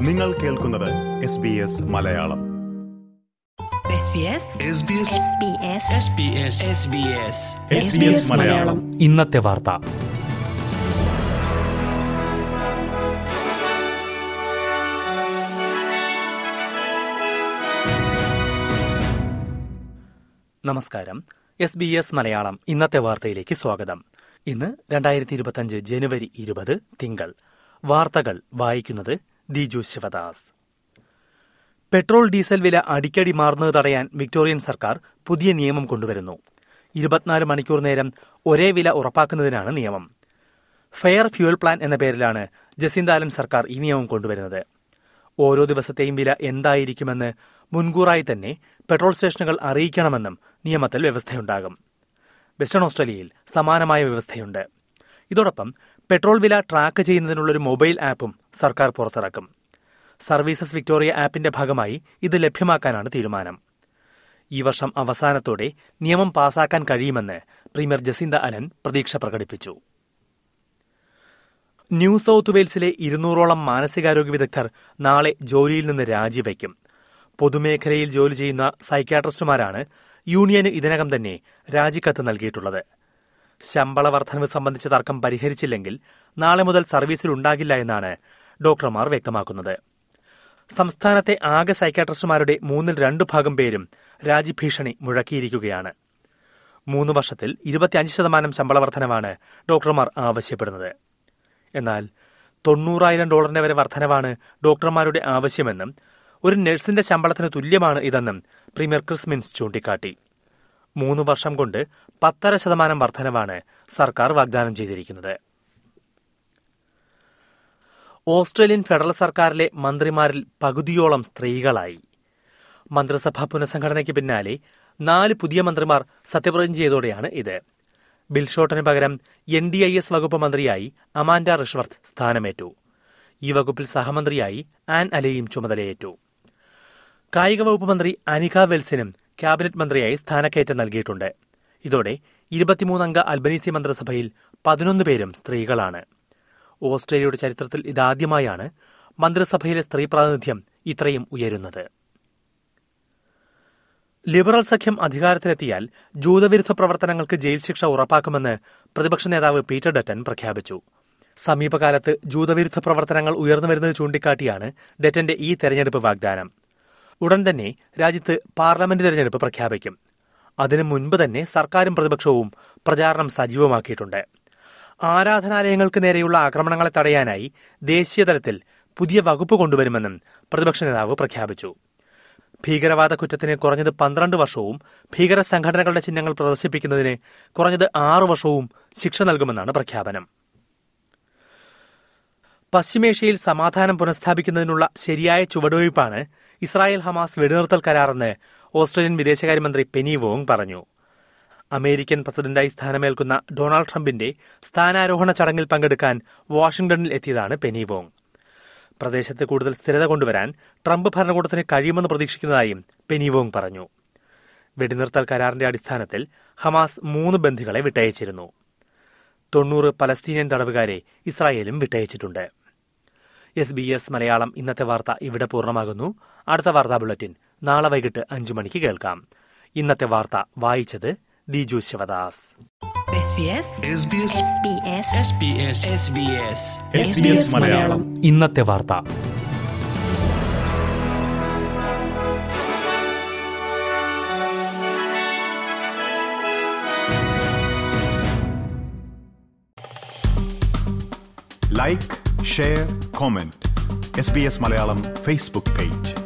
നിങ്ങൾ കേൾക്കുന്നത് S B S Malayalam SBS Malayalam ഇന്നത്തെ വാർത്ത നമസ്കാരം എസ് ബി എസ് മലയാളം ഇന്നത്തെ വാർത്തയിലേക്ക് സ്വാഗതം ഇന്ന് രണ്ടായിരത്തി ഇരുപത്തിയഞ്ച് ജനുവരി ഇരുപത് തിങ്കൾ വാർത്തകൾ വായിക്കുന്നത് ദിജു ശിവദാസ് പെട്രോൾ ഡീസൽ വില അടിക്കടി മാറുന്നത് തടയാൻ വിക്ടോറിയൻ സർക്കാർ പുതിയ നിയമം കൊണ്ടുവരുന്നു ഇരുപത്തിനാല് മണിക്കൂർ നേരം ഒരേ വില ഉറപ്പാക്കുന്നതിനാണ് നിയമം ഫെയർ ഫ്യൂൽ പ്ലാൻ എന്ന പേരിലാണ് ജസിന്താലൻ സർക്കാർ ഈ നിയമം കൊണ്ടുവരുന്നത് ഓരോ ദിവസത്തെയും വില എന്തായിരിക്കുമെന്ന് മുൻകൂറായി തന്നെ പെട്രോൾ സ്റ്റേഷനുകൾ അറിയിക്കണമെന്നും നിയമത്തിൽ വ്യവസ്ഥയുണ്ടാകും വെസ്റ്റേൺ ഓസ്ട്രേലിയയിൽ സമാനമായ വ്യവസ്ഥയുണ്ട് ഇതോടൊപ്പം പെട്രോൾ വില ട്രാക്ക് ചെയ്യുന്നതിനുള്ളൊരു മൊബൈൽ ആപ്പും സർക്കാർ പുറത്തിറക്കും സർവീസസ് വിക്ടോറിയ ആപ്പിന്റെ ഭാഗമായി ഇത് ലഭ്യമാക്കാനാണ് തീരുമാനം ഈ വർഷം അവസാനത്തോടെ നിയമം പാസാക്കാൻ കഴിയുമെന്ന് പ്രീമിയർ ജസിന്ത അലൻ പ്രതീക്ഷ പ്രകടിപ്പിച്ചു ന്യൂ സൌത്ത് വെയിൽസിലെ ഇരുന്നൂറോളം മാനസികാരോഗ്യ വിദഗ്ധർ നാളെ ജോലിയിൽ നിന്ന് രാജിവയ്ക്കും പൊതുമേഖലയിൽ ജോലി ചെയ്യുന്ന സൈക്യാട്രിസ്റ്റുമാരാണ് യൂണിയന് ഇതിനകം തന്നെ രാജിക്കത്ത് നൽകിയിട്ടുള്ളത് ശമ്പള വർധനവ് സംബന്ധിച്ച തർക്കം പരിഹരിച്ചില്ലെങ്കിൽ നാളെ മുതൽ സർവീസിൽ ഉണ്ടാകില്ല എന്നാണ് ഡോക്ടർമാർ വ്യക്തമാക്കുന്നത് സംസ്ഥാനത്തെ ആകെ സൈക്യാട്രിസ്റ്റുമാരുടെ മൂന്നിൽ രണ്ടു ഭാഗം പേരും രാജിഭീഷണി മുഴക്കിയിരിക്കുകയാണ് മൂന്ന് വർഷത്തിൽ ഇരുപത്തിയഞ്ച് ശതമാനം ശമ്പള വർധനവാണ് ഡോക്ടർമാർ ആവശ്യപ്പെടുന്നത് എന്നാൽ തൊണ്ണൂറായിരം ഡോളറിന്റെ വരെ വർധനവാണ് ഡോക്ടർമാരുടെ ആവശ്യമെന്നും ഒരു നഴ്സിന്റെ ശമ്പളത്തിന് തുല്യമാണ് ഇതെന്നും പ്രീമിയർ ക്രിസ്മിൻസ് ചൂണ്ടിക്കാട്ടി മൂന്ന് വർഷം കൊണ്ട് പത്തര ശതമാനം വർധനവാണ് സർക്കാർ വാഗ്ദാനം ചെയ്തിരിക്കുന്നത് ഓസ്ട്രേലിയൻ ഫെഡറൽ സർക്കാരിലെ മന്ത്രിമാരിൽ പകുതിയോളം സ്ത്രീകളായി മന്ത്രിസഭാ പുനഃസംഘടനയ്ക്ക് പിന്നാലെ നാല് പുതിയ മന്ത്രിമാർ സത്യപ്രതിജ്ഞ ചെയ്തോടെയാണ് ഇത് ബിൽഷോട്ടിന് പകരം എൻ ഡി ഐ എസ് വകുപ്പ് മന്ത്രിയായി അമാൻഡ റിഷ്വർത്ത് സ്ഥാനമേറ്റു ഈ വകുപ്പിൽ സഹമന്ത്രിയായി ആൻ അലയും ചുമതലയേറ്റു കായിക വകുപ്പ് മന്ത്രി അനിക വെൽസിനും ക്യാബിനറ്റ് മന്ത്രിയായി സ്ഥാനക്കയറ്റം നൽകിയിട്ടുണ്ട് ഇതോടെ ഇരുപത്തിമൂന്നംഗ അൽബനീസി മന്ത്രിസഭയിൽ പതിനൊന്ന് പേരും സ്ത്രീകളാണ് ഓസ്ട്രേലിയയുടെ ചരിത്രത്തിൽ ഇതാദ്യമായാണ് മന്ത്രിസഭയിലെ സ്ത്രീ പ്രാതിനിധ്യം ഇത്രയും ഉയരുന്നത് ലിബറൽ സഖ്യം അധികാരത്തിലെത്തിയാൽ ജൂതവിരുദ്ധ പ്രവർത്തനങ്ങൾക്ക് ജയിൽ ശിക്ഷ ഉറപ്പാക്കുമെന്ന് പ്രതിപക്ഷ നേതാവ് പീറ്റർ ഡറ്റൻ പ്രഖ്യാപിച്ചു സമീപകാലത്ത് ജൂതവിരുദ്ധ പ്രവർത്തനങ്ങൾ ഉയർന്നുവരുന്നത് ചൂണ്ടിക്കാട്ടിയാണ് ഡറ്റന്റെ ഈ തെരഞ്ഞെടുപ്പ് വാഗ്ദാനം ഉടൻ തന്നെ രാജ്യത്ത് പാർലമെന്റ് തെരഞ്ഞെടുപ്പ് പ്രഖ്യാപിക്കും അതിനു മുൻപ് തന്നെ സർക്കാരും പ്രതിപക്ഷവും പ്രചാരണം സജീവമാക്കിയിട്ടുണ്ട് ആരാധനാലയങ്ങൾക്ക് നേരെയുള്ള ആക്രമണങ്ങളെ തടയാനായി ദേശീയതലത്തിൽ പുതിയ വകുപ്പ് കൊണ്ടുവരുമെന്നും പ്രതിപക്ഷ നേതാവ് പ്രഖ്യാപിച്ചു ഭീകരവാദ കുറ്റത്തിന് കുറഞ്ഞത് പന്ത്രണ്ട് വർഷവും ഭീകര സംഘടനകളുടെ ചിഹ്നങ്ങൾ പ്രദർശിപ്പിക്കുന്നതിന് കുറഞ്ഞത് ആറു വർഷവും ശിക്ഷ നൽകുമെന്നാണ് പ്രഖ്യാപനം പശ്ചിമേഷ്യയിൽ സമാധാനം പുനഃസ്ഥാപിക്കുന്നതിനുള്ള ശരിയായ ചുവടുവയ്പ്പാണ് ഇസ്രായേൽ ഹമാസ് വെടിനിർത്തൽ കരാറെന്ന് ഓസ്ട്രേലിയൻ വിദേശകാര്യമന്ത്രി പെനി വോങ് പറഞ്ഞു അമേരിക്കൻ പ്രസിഡന്റായി സ്ഥാനമേൽക്കുന്ന ഡൊണാൾഡ് ട്രംപിന്റെ സ്ഥാനാരോഹണ ചടങ്ങിൽ പങ്കെടുക്കാൻ വാഷിംഗ്ടണിൽ എത്തിയതാണ് പെനി വോങ് പ്രദേശത്ത് കൂടുതൽ സ്ഥിരത കൊണ്ടുവരാൻ ട്രംപ് ഭരണകൂടത്തിന് കഴിയുമെന്ന് പ്രതീക്ഷിക്കുന്നതായും പെനിവോങ് പറഞ്ഞു വെടിനിർത്തൽ കരാറിന്റെ അടിസ്ഥാനത്തിൽ ഹമാസ് മൂന്ന് ബന്ധികളെ വിട്ടയച്ചിരുന്നു തൊണ്ണൂറ് പലസ്തീനിയൻ തടവുകാരെ ഇസ്രായേലും വിട്ടയച്ചിട്ടുണ്ട് എസ് ബി എസ് മലയാളം ഇന്നത്തെ വാർത്ത ഇവിടെ പൂർണ്ണമാകുന്നു അടുത്ത വാർത്താ ബുള്ളറ്റിൻ നാളെ വൈകിട്ട് അഞ്ചു മണിക്ക് കേൾക്കാം ഇന്നത്തെ വാർത്ത വായിച്ചത് ദിജു ശിവദാസ് SBS മലയാളം ഇന്നത്തെ വാർത്ത like share comment S B S Malayalam Facebook page